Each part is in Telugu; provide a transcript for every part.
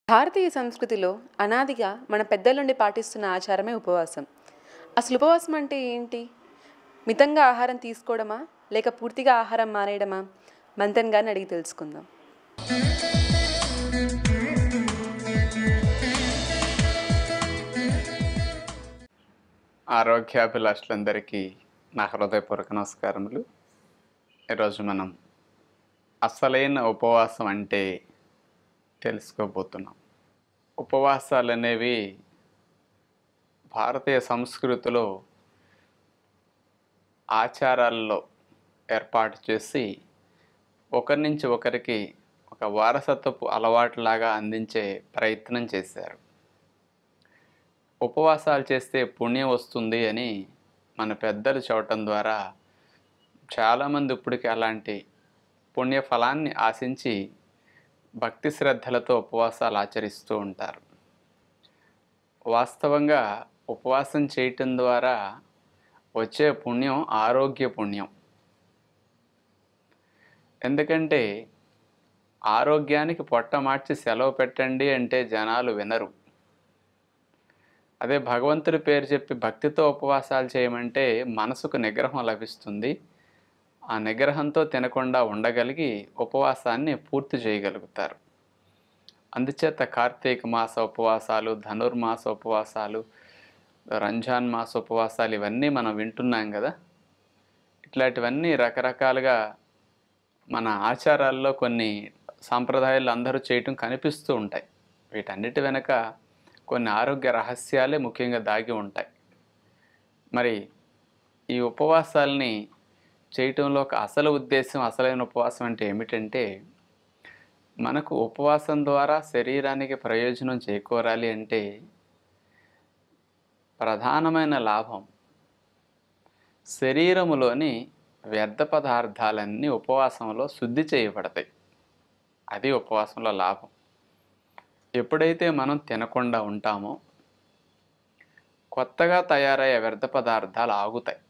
భారతీయ సంస్కృతిలో అనాదిగా మన పెద్దల నుండి పాటిస్తున్న ఆచారమే ఉపవాసం అసలు ఉపవాసం అంటే ఏంటి మితంగా ఆహారం తీసుకోవడమా లేక పూర్తిగా ఆహారం మానేయడమా మంతన్ గారిని అడిగి తెలుసుకుందాం ఆరోగ్యాభిలాషులందరికీ నా హృదయపూర్వక నమస్కారములు ఈరోజు మనం అసలైన ఉపవాసం అంటే తెలుసుకోబోతున్నాం ఉపవాసాలు అనేవి భారతీయ సంస్కృతిలో ఆచారాల్లో ఏర్పాటు చేసి ఒకరి నుంచి ఒకరికి ఒక వారసత్వపు అలవాటులాగా అందించే ప్రయత్నం చేశారు ఉపవాసాలు చేస్తే పుణ్యం వస్తుంది అని మన పెద్దలు చెప్పటం ద్వారా చాలామంది ఇప్పటికి అలాంటి పుణ్య ఫలాన్ని ఆశించి భక్తి శ్రద్ధలతో ఉపవాసాలు ఆచరిస్తూ ఉంటారు వాస్తవంగా ఉపవాసం చేయటం ద్వారా వచ్చే పుణ్యం ఆరోగ్య పుణ్యం ఎందుకంటే ఆరోగ్యానికి పొట్ట మార్చి సెలవు పెట్టండి అంటే జనాలు వినరు అదే భగవంతుడి పేరు చెప్పి భక్తితో ఉపవాసాలు చేయమంటే మనసుకు నిగ్రహం లభిస్తుంది ఆ నిగ్రహంతో తినకుండా ఉండగలిగి ఉపవాసాన్ని పూర్తి చేయగలుగుతారు అందుచేత కార్తీక మాస ఉపవాసాలు ధనుర్మాస ఉపవాసాలు రంజాన్ మాస ఉపవాసాలు ఇవన్నీ మనం వింటున్నాం కదా ఇట్లాంటివన్నీ రకరకాలుగా మన ఆచారాల్లో కొన్ని సాంప్రదాయాలు అందరూ చేయటం కనిపిస్తూ ఉంటాయి వీటన్నిటి వెనక కొన్ని ఆరోగ్య రహస్యాలే ముఖ్యంగా దాగి ఉంటాయి మరి ఈ ఉపవాసాల్ని చేయటంలో ఒక అసలు ఉద్దేశం అసలైన ఉపవాసం అంటే ఏమిటంటే మనకు ఉపవాసం ద్వారా శరీరానికి ప్రయోజనం చేకూరాలి అంటే ప్రధానమైన లాభం శరీరములోని వ్యర్థ పదార్థాలన్నీ ఉపవాసంలో శుద్ధి చేయబడతాయి అది ఉపవాసంలో లాభం ఎప్పుడైతే మనం తినకుండా ఉంటామో కొత్తగా తయారయ్యే వ్యర్థ పదార్థాలు ఆగుతాయి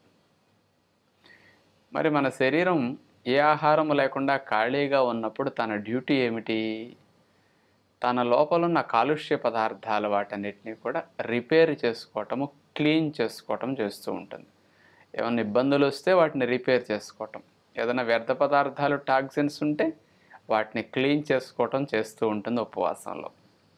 మరి మన శరీరం ఏ ఆహారం లేకుండా ఖాళీగా ఉన్నప్పుడు తన డ్యూటీ ఏమిటి తన లోపల ఉన్న కాలుష్య పదార్థాలు వాటన్నిటిని కూడా రిపేర్ చేసుకోవటము క్లీన్ చేసుకోవటం చేస్తూ ఉంటుంది ఏమైనా ఇబ్బందులు వస్తే వాటిని రిపేర్ చేసుకోవటం ఏదైనా వ్యర్థ పదార్థాలు టాక్సిన్స్ ఉంటే వాటిని క్లీన్ చేసుకోవటం చేస్తూ ఉంటుంది ఉపవాసంలో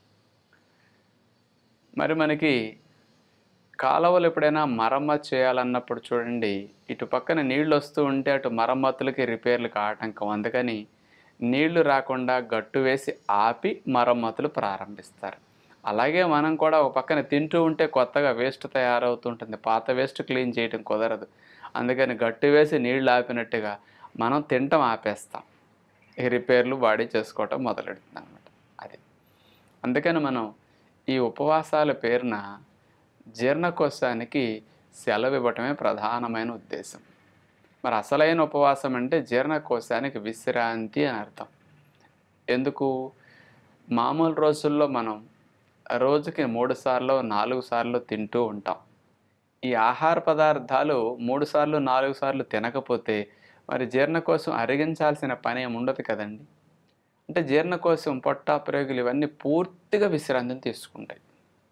మరి మనకి కాలువలు ఎప్పుడైనా మరమ్మతు చేయాలన్నప్పుడు చూడండి ఇటు పక్కన నీళ్ళు వస్తూ ఉంటే అటు మరమ్మతులకి రిపేర్లకు ఆటంకం అందుకని నీళ్లు రాకుండా గట్టు వేసి ఆపి మరమ్మతులు ప్రారంభిస్తారు అలాగే మనం కూడా ఒక పక్కన తింటూ ఉంటే కొత్తగా వేస్ట్ తయారవుతుంటుంది పాత వేస్ట్ క్లీన్ చేయడం కుదరదు అందుకని గట్టు వేసి నీళ్లు ఆపినట్టుగా మనం తినటం ఆపేస్తాం ఈ రిపేర్లు బాడీ చేసుకోవటం మొదలెడుతుంది అనమాట అది అందుకని మనం ఈ ఉపవాసాల పేరున జీర్ణకోశానికి సెలవు ఇవ్వటమే ప్రధానమైన ఉద్దేశం మరి అసలైన ఉపవాసం అంటే జీర్ణకోశానికి విశ్రాంతి అని అర్థం ఎందుకు మామూలు రోజుల్లో మనం రోజుకి మూడు సార్లు నాలుగు సార్లు తింటూ ఉంటాం ఈ ఆహార పదార్థాలు మూడు సార్లు నాలుగు సార్లు తినకపోతే మరి జీర్ణకోశం అరిగించాల్సిన పని ఏమి ఉండదు కదండి అంటే జీర్ణకోశం పొట్ట ప్రేగులు ఇవన్నీ పూర్తిగా విశ్రాంతిని తీసుకుంటాయి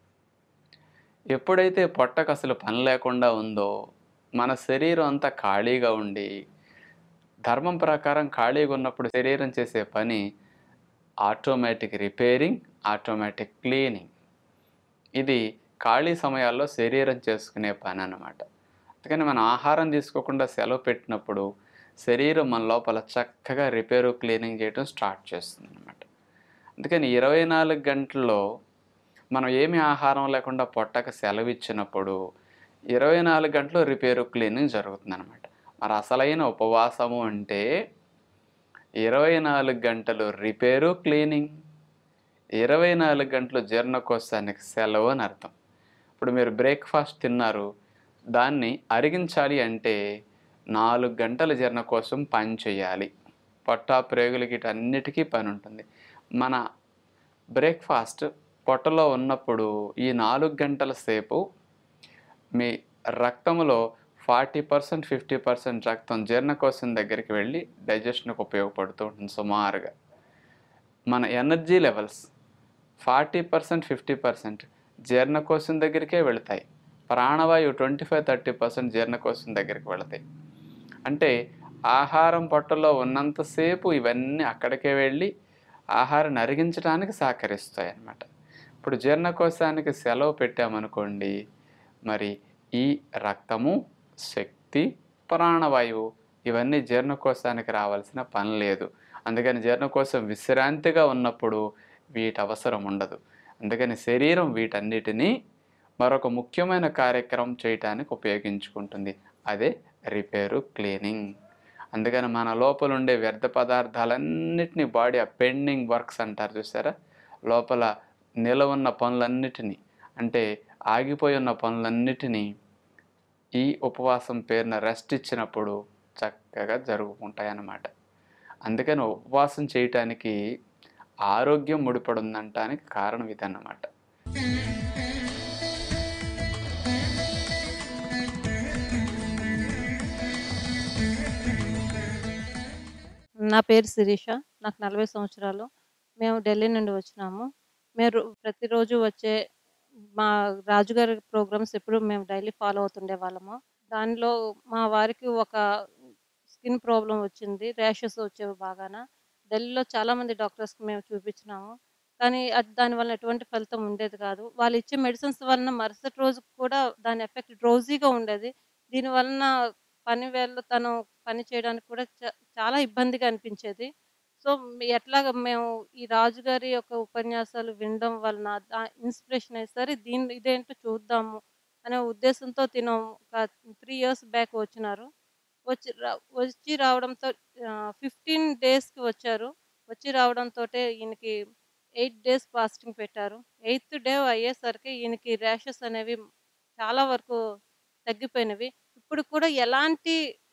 ఎప్పుడైతే పొట్టకు అసలు పని లేకుండా ఉందో మన శరీరం అంతా ఖాళీగా ఉండి ధర్మం ప్రకారం ఖాళీగా ఉన్నప్పుడు శరీరం చేసే పని ఆటోమేటిక్ రిపేరింగ్ ఆటోమేటిక్ క్లీనింగ్ ఇది ఖాళీ సమయాల్లో శరీరం చేసుకునే పని అన్నమాట అందుకని మనం ఆహారం తీసుకోకుండా సెలవు పెట్టినప్పుడు శరీరం మన లోపల చక్కగా రిపేరు క్లీనింగ్ చేయడం స్టార్ట్ చేస్తుంది అనమాట అందుకని ఇరవై నాలుగు గంటల్లో మనం ఏమి ఆహారం లేకుండా పొట్టక సెలవు ఇచ్చినప్పుడు ఇరవై నాలుగు గంటలు రిపేరు క్లీనింగ్ జరుగుతుంది అనమాట మరి అసలైన ఉపవాసము అంటే ఇరవై నాలుగు గంటలు రిపేరు క్లీనింగ్ ఇరవై నాలుగు గంటలు జీర్ణకోశానికి సెలవు అని అర్థం ఇప్పుడు మీరు బ్రేక్ఫాస్ట్ తిన్నారు దాన్ని అరిగించాలి అంటే నాలుగు గంటల జీర్ణకోశం పని చేయాలి పొట్ట ప్రేగులకి అన్నిటికీ పని ఉంటుంది మన బ్రేక్ఫాస్ట్ పొట్టలో ఉన్నప్పుడు ఈ నాలుగు గంటల సేపు మీ రక్తంలో ఫార్టీ పర్సెంట్ ఫిఫ్టీ పర్సెంట్ రక్తం జీర్ణకోశం దగ్గరికి వెళ్ళి డైజెషన్కి ఉపయోగపడుతూ ఉంటుంది సుమారుగా మన energy levels forty percent fifty percent జీర్ణకోశం దగ్గరికే వెళతాయి ప్రాణవాయువు ట్వంటీ ఫైవ్ థర్టీ పర్సెంట్ జీర్ణకోశం దగ్గరికి వెళతాయి అంటే ఆహారం పొట్టలో ఉన్నంతసేపు ఇవన్నీ అక్కడికే వెళ్ళి ఆహారాన్ని అరిగించడానికి సహకరిస్తాయి అన్నమాట ఇప్పుడు జీర్ణకోశానికి సెలవు పెట్టామనుకోండి మరి ఈ రక్తము శక్తి ప్రాణవాయువు ఇవన్నీ జీర్ణకోశానికి రావాల్సిన పని లేదు అందుకని జీర్ణకోశం విశ్రాంతిగా ఉన్నప్పుడు వీటి అవసరం ఉండదు అందుకని శరీరం వీటన్నిటినీ మరొక ముఖ్యమైన కార్యక్రమం చేయటానికి ఉపయోగించుకుంటుంది అదే రిపేరు క్లీనింగ్ అందుకని మన లోపల ఉండే వ్యర్థ పదార్థాలన్నిటినీ బాడీ ఆ పెండింగ్ వర్క్స్ అంటారు చూసారా లోపల నిలవ ఉన్న పనులన్నిటినీ అంటే ఆగిపోయి ఉన్న పనులన్నిటినీ ఈ ఉపవాసం పేరున రెస్ట్ ఇచ్చినప్పుడు చక్కగా జరుగుకుంటాయి అన్నమాట అందుకని ఉపవాసం చేయటానికి ఆరోగ్యం ముడిపడి ఉందంటానికి కారణం ఇదన్నమాట నా పేరు శిరీష నాకు నలభై సంవత్సరాలు మేము ఢిల్లీ నుండి వచ్చినాము మేము రో- ప్రతిరోజు వచ్చే మా రాజుగారి ప్రోగ్రామ్స్ ఎప్పుడు మేము డైలీ ఫాలో అవుతుండే వాళ్ళము దానిలో మా వారికి ఒక స్కిన్ ప్రాబ్లం వచ్చింది ర్యాషెస్ వచ్చేవి బాగాన ఢిల్లీలో చాలామంది డాక్టర్స్కి మేము చూపించినాము కానీ అది దానివల్ల ఎటువంటి ఫలితం ఉండేది కాదు వాళ్ళు ఇచ్చే మెడిసిన్స్ వలన మరుసటి రోజు కూడా దాని ఎఫెక్ట్ డ్రోజీగా ఉండేది దీని వలన పని వేళ తను పని చేయడానికి కూడా చా- చాలా ఇబ్బందిగా అనిపించేది సో మీ- ఎట్లాగ మేము ఈ రాజుగారి యొక్క ఉపన్యాసాలు వినడం వలన ఇన్స్పిరేషన్ అయ్యి సరే దీని ఇదేంటో చూద్దాము అనే ఉద్దేశంతో తిను ఒక త్రీ ఇయర్స్ బ్యాక్ వచ్చినారు వచ్చి రా- వచ్చి రావడంతో ఫిఫ్టీన్ డేస్కి వచ్చారు వచ్చి రావడంతో ఈయనకి ఎయిట్ డేస్ ఫాస్టింగ్ పెట్టారు ఎయిత్ డే అయ్యేసరికి ఈయనకి ర్యాషెస్ అనేవి చాలా వరకు తగ్గిపోయినవి ఇప్పుడు కూడా ఎలాంటి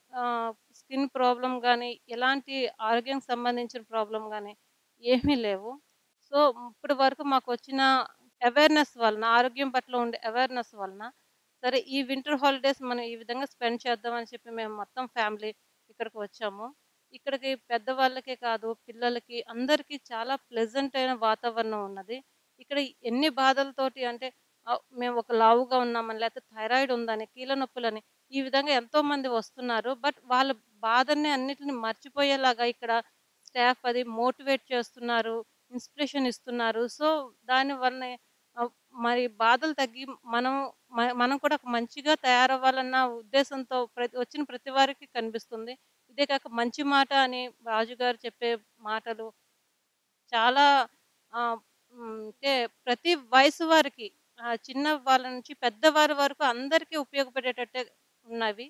స్కిన్ ప్రాబ్లం కానీ ఎలాంటి ఆరోగ్యానికి సంబంధించిన ప్రాబ్లం కానీ ఏమీ లేవు సో ఇప్పటి వరకు మాకు వచ్చిన అవేర్నెస్ వలన ఆరోగ్యం పట్ల ఉండే అవేర్నెస్ వలన సరే ఈ వింటర్ హాలిడేస్ మనం ఈ విధంగా స్పెండ్ చేద్దామని చెప్పి మేము మొత్తం ఫ్యామిలీ ఇక్కడికి వచ్చాము ఇక్కడికి పెద్దవాళ్ళకే కాదు పిల్లలకి అందరికీ చాలా ప్లెజెంట్ అయిన వాతావరణం ఉన్నది ఇక్కడ ఎన్ని బాధలతోటి అంటే ఆ, మేము ఒక లావుగా ఉన్నామని లేకపోతే థైరాయిడ్ ఉందని కీళ్ళ నొప్పులని ఈ విధంగా ఎంతో మంది వస్తున్నారు బట్ వాళ్ళ బాధని అన్నిటిని మర్చిపోయేలాగా ఇక్కడ స్టాఫ్ అది మోటివేట్ చేస్తున్నారు ఇన్స్పిరేషన్ ఇస్తున్నారు సో దాని వల్లనే ఆ, మరి బాధలు తగ్గి మనం మ- మనం కూడా ఒక మంచిగా తయారవ్వాలన్న ఉద్దేశంతో ప్రతి వచ్చిన ప్రతి వారికి కనిపిస్తుంది ఇదే కాక మంచి మాట అని రాజుగారు చెప్పే మాటలు చాలా ఆ, మ్, అంటే ప్రతి వయసు వారికి ఆ, చిన్న వాళ్ళ నుంచి పెద్దవారి వరకు అందరికీ ఉపయోగపడేటట్టే ఉన్నవి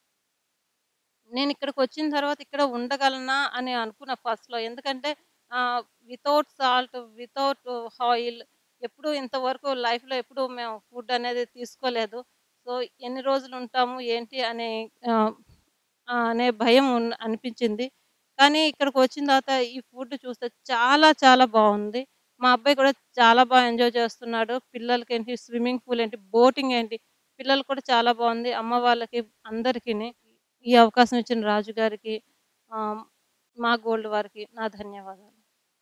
నేను ఇక్కడికి వచ్చిన తర్వాత ఇక్కడ ఉండగలనా అని అనుకున్నా ఫస్ట్లో ఎందుకంటే వితౌట్ సాల్ట్ వితౌట్ ఆయిల్ ఎప్పుడు ఇంతవరకు లైఫ్లో ఎప్పుడు మేము ఫుడ్ అనేది తీసుకోలేదు సో ఎన్ని రోజులు ఉంటాము ఏంటి అనే ఆ, ఆ, అనే భయం ఉన్న- అనిపించింది కానీ ఇక్కడికి వచ్చిన తర్వాత ఈ ఫుడ్ చూస్తే చాలా చాలా బాగుంది మా అబ్బాయి కూడా చాలా బాగా ఎంజాయ్ చేస్తున్నాడు పిల్లలకి ఏంటి స్విమ్మింగ్ పూల్ ఏంటి బోటింగ్ ఏంటి పిల్లలు కూడా చాలా బాగుంది అమ్మ వాళ్ళకి అందరికీ ఈ అవకాశం ఇచ్చిన రాజు గారికి ఆ, మా గోల్డ్ వారికి నా ధన్యవాదాలు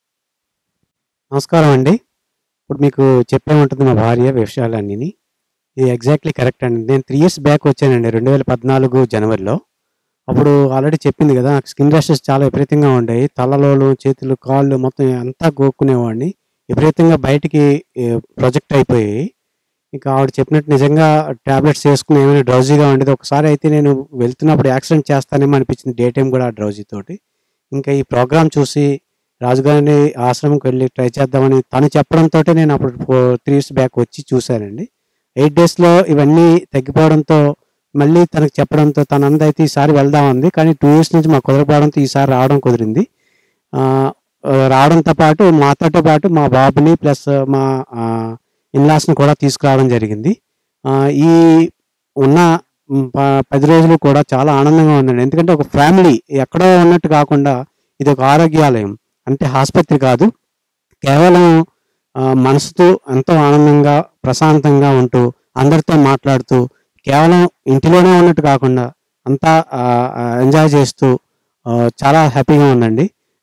నమస్కారం అండి ఇప్పుడు మీకు చెప్పే ఉంటుంది మా భార్య విషయాలన్నీ ఇది ఎగ్జాక్ట్లీ కరెక్ట్ అండి నేను త్రీ ఇయర్స్ బ్యాక్ వచ్చానండి రెండు వేల పద్నాలుగు జనవరిలో అప్పుడు ఆల్రెడీ చెప్పింది కదా నాకు స్కిన్ ర్యాషెస్ చాలా విపరీతంగా ఉండేవి తలలోలు చేతులు కాళ్ళు మొత్తం అంతా గోక్కునేవాడిని విపరీతంగా బయటికి ప్రొజెక్ట్ అయిపోయాయి ఇంకా ఆవిడ చెప్పినట్టు నిజంగా టాబ్లెట్స్ వేసుకుని ఏమైనా డ్రౌజీగా ఉండేది ఒకసారి అయితే నేను వెళ్తున్నప్పుడు యాక్సిడెంట్ చేస్తానేమో అనిపించింది డే టైం కూడా డ్రౌజీ తోటి ఇంకా ఈ ప్రోగ్రామ్ చూసి రాజుగారిని ఆశ్రమంకి వెళ్ళి ట్రై చేద్దామని తను చెప్పడంతో నేను అప్పుడు త్రీ ఇయర్స్ బ్యాక్ వచ్చి చూశానండి ఎయిట్ డేస్లో ఇవన్నీ తగ్గిపోవడంతో మళ్ళీ తనకు చెప్పడంతో తన అందైతే ఈసారి వెళ్దాం ఉంది కానీ టూ ఇయర్స్ నుంచి మాకు కుదరపోవడంతో ఈసారి రావడం కుదిరింది ఆ, ఆ, రావడంతో పాటు మాతో పాటు మా బాబుని ప్లస్ మా ఇన్లాస్ని కూడా తీసుకురావడం జరిగింది ఆ, ఈ ఉన్న మ్, ప- పది రోజులు కూడా చాలా ఆనందంగా ఉందండి ఎందుకంటే ఒక ఫ్యామిలీ ఎక్కడో ఉన్నట్టు కాకుండా ఇది ఒక ఆరోగ్యాలయం అంటే ఆసుపత్రి కాదు కేవలం ఆ, మనసుతో ఎంతో ఆనందంగా ప్రశాంతంగా ఉంటూ అందరితో మాట్లాడుతూ కేవలం ఇంటిలోనే ఉన్నట్టు కాకుండా అంతా ఎంజాయ్ చేస్తూ ఆ, చాలా హ్యాపీగా ఉందండి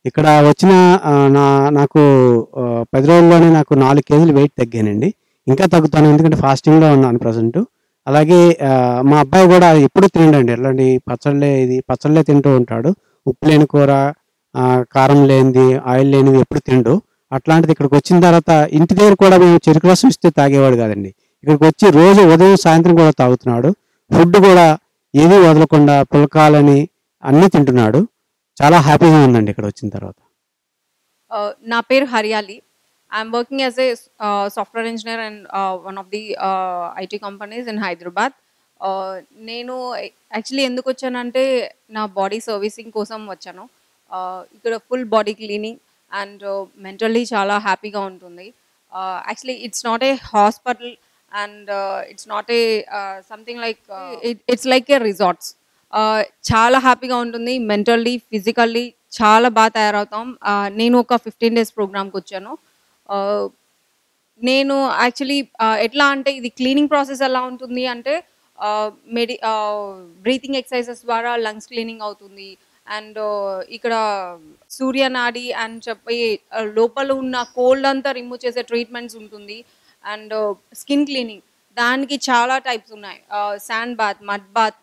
ఇక్కడ వచ్చిన ఆ, నా నాకు ఆ, పది రోజుల్లోనే నాకు నాలుగు కేజీలు వెయిట్ తగ్గానండి ఇంకా తగ్గుతాను ఎందుకంటే ఫాస్టింగ్లో ఉన్నాను ప్రజెంట్ అలాగే ఆ, మా అబ్బాయి కూడా ఎప్పుడు తినండి ఇలాంటి పచ్చళ్ళే ఇది పచ్చళ్ళే తింటూ ఉంటాడు ఉప్పు లేని కూర ఆ, కారం లేనిది ఆయిల్ లేనిది ఎప్పుడు తిండు అట్లాంటిది ఇక్కడికి వచ్చిన తర్వాత ఇంటి దగ్గర కూడా మేము చెరుకు రసం ఇస్తే తాగేవాడు కాదండి ఇక్కడికి వచ్చి రోజు ఉదయం సాయంత్రం కూడా తాగుతున్నాడు ఫుడ్ కూడా ఏది వదలకుండా పులకాలని అన్నీ తింటున్నాడు చాలా హ్యాపీగా ఉందండి ఇక్కడ వచ్చిన తర్వాత Uh, నా పేరు Hariyali I'm working as a software engineer and one of the IT companies in Hyderabad నేను యాక్చువల్లీ ఎందుకు వచ్చానంటే నా బాడీ సర్వీసింగ్ కోసం వచ్చాను Uh, ఇక్కడ full body cleaning and mentally చాలా హ్యాపీగా ఉంటుంది actually it's not a hospital and it's not a something like it's like a resorts చాలా హ్యాపీగా ఉంటుంది మెంటల్లీ ఫిజికల్లీ చాలా బాగా తయారవుతాం Uh, నేను ఒక ఫిఫ్టీన్ డేస్ ప్రోగ్రామ్కి వచ్చాను Uh, నేను యాక్చువల్లీ ఎట్లా అంటే ఇది క్లీనింగ్ ప్రాసెస్ ఎలా ఉంటుంది అంటే మెడి బ్రీతింగ్ ఎక్సర్సైజెస్ ద్వారా లంగ్స్ క్లీనింగ్ అవుతుంది అండ్ ఇక్కడ సూర్యనాడి అని చెప్పి uh, లోపల ఉన్న కోల్డ్ అంతా రిమూవ్ చేసే ట్రీట్మెంట్స్ ఉంటుంది అండ్ స్కిన్ క్లీనింగ్ దానికి చాలా టైప్స్ ఉన్నాయి sand bath mud bath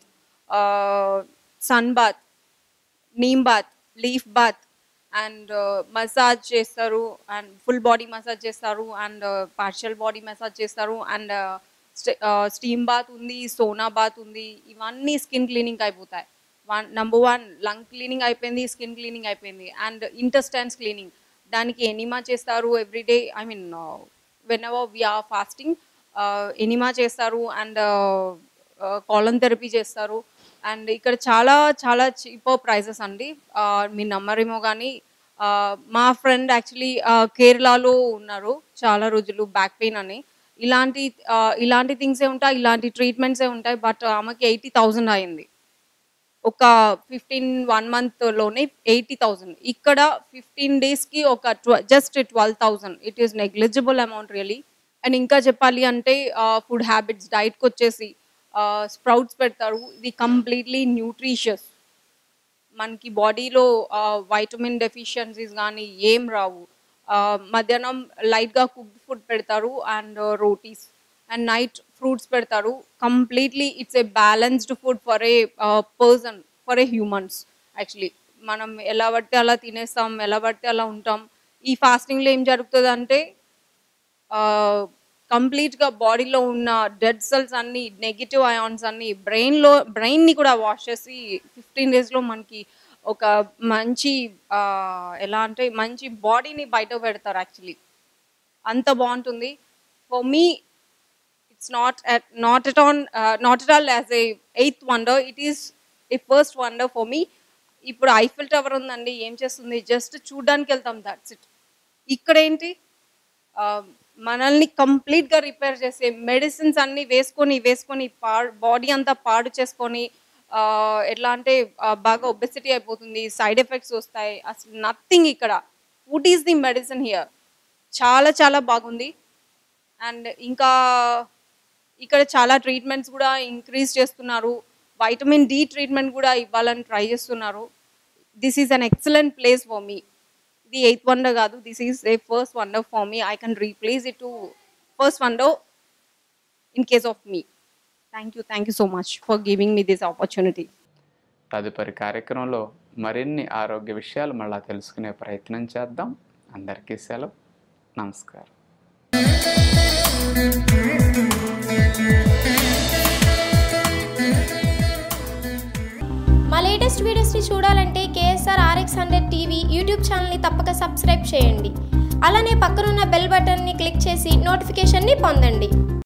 sun bath neem bath leaf bath and massage చేస్తారు అండ్ ఫుల్ బాడీ మసాజ్ చేస్తారు అండ్ పార్షియల్ బాడీ మసాజ్ చేస్తారు అండ్ స్టీమ్ బాత్ ఉంది సోనా బాత్ ఉంది ఇవన్నీ స్కిన్ క్లీనింగ్ అయిపోతాయి one number one lung cleaning అయిపోయింది స్కిన్ క్లీనింగ్ అయిపోయింది అండ్ ఇంటెస్టైన్స్ క్లీనింగ్ దానికి ఎనిమా చేస్తారు everyday I mean whenever we're fasting enema చేస్తారు అండ్ కాలన్ థెరపీ చేస్తారు అండ్ ఇక్కడ చాలా చాలా చీపర్ ప్రైజెస్ అండి ఆ, మీ నమ్మరేమో కానీ ఆ, మా ఫ్రెండ్ యాక్చువల్లీ కేరళలో ఉన్నారు చాలా రోజులు బ్యాక్ పెయిన్ అని ఇలాంటి ఆ, ఇలాంటి థింగ్సే ఉంటాయి ఇలాంటి ట్రీట్మెంట్సే ఉంటాయి బట్ ఆమెకి ఎయిటీ థౌజండ్ అయింది ఒక ఫిఫ్టీన్ వన్ మంత్లోనే ఎయిటీ థౌజండ్ ఇక్కడ ఫిఫ్టీన్ డేస్కి ఒక ట్వ just twelve thousand it is negligible amount really and ఇంకా చెప్పాలి అంటే ఫుడ్ హ్యాబిట్స్ డైట్కి వచ్చేసి స్ప్రౌట్స్ పెడతారు ఇది కంప్లీట్లీ న్యూట్రిషియస్ మనకి బాడీలో వైటమిన్ డెఫిషియన్సీస్ కానీ ఏం రావు ఆ, మధ్యాహ్నం లైట్గా కుక్డ్ ఫుడ్ పెడతారు and rotis and night fruits పెడతారు completely it's a balanced food for a person for a humans actually మనం ఎలా పడితే అలా తినేస్తాం ఎలా పడితే అలా ఉంటాం ఈ ఫాస్టింగ్లో ఏం జరుగుతుంది అంటే కంప్లీట్గా బాడీలో ఉన్న డెడ్ సెల్స్ అన్ని నెగిటివ్ అయాన్స్ అన్ని బ్రెయిన్లో బ్రెయిన్ని కూడా వాష్ చేసి ఫిఫ్టీన్ డేస్లో మనకి ఒక మంచి ఆ, ఎలా అంటే మంచి బాడీని బయట పెడతారు యాక్చువల్లీ అంత బాగుంటుంది for me it's not at not at on not at all as a eighth wonder it is a first wonder for me ఇప్పుడు ఐఫిల్ టవర్ ఉందండి ఏం చేస్తుంది జస్ట్ చూడడానికి వెళ్తాం దట్స్ ఇట్ ఇక్కడ ఏంటి ఆ, మనల్ని కంప్లీట్గా రిపేర్ చేసే మెడిసిన్స్ అన్నీ వేసుకొని వేసుకొని పా బాడీ అంతా పాడు చేసుకొని ఆ, ఎట్లా అంటే ఆ, బాగా ఒబెసిటీ అయిపోతుంది సైడ్ ఎఫెక్ట్స్ వస్తాయి అసలు నథింగ్ ఇక్కడ food is the medicine here చాలా చాలా బాగుంది అండ్ ఇంకా ఇక్కడ చాలా ట్రీట్మెంట్స్ కూడా ఇంక్రీజ్ చేస్తున్నారు వైటమిన్ డి ట్రీట్మెంట్ కూడా ఇవ్వాలని ట్రై చేస్తున్నారు this is an excellent place for me ఇది ఎయిత్ వండర్ కాదు this is a first wonder for me I can replace it to first wonder in case of me thank you thank you so much for giving me this opportunity తదుపరి కార్యక్రమంలో మరిన్ని ఆరోగ్య విషయాలు మళ్ళా తెలుసుకునే ప్రయత్నం చేద్దాం అందరికీ సెలవు నమస్కారం మా లేటెస్ట్ వీడియోస్ని చూడాలంటే KSR RX hundred TV YouTube ఛానల్ని తప్పక సబ్స్క్రైబ్ చేయండి అలానే పక్కనున్న బెల్ బటన్ని క్లిక్ చేసి నోటిఫికేషన్ని పొందండి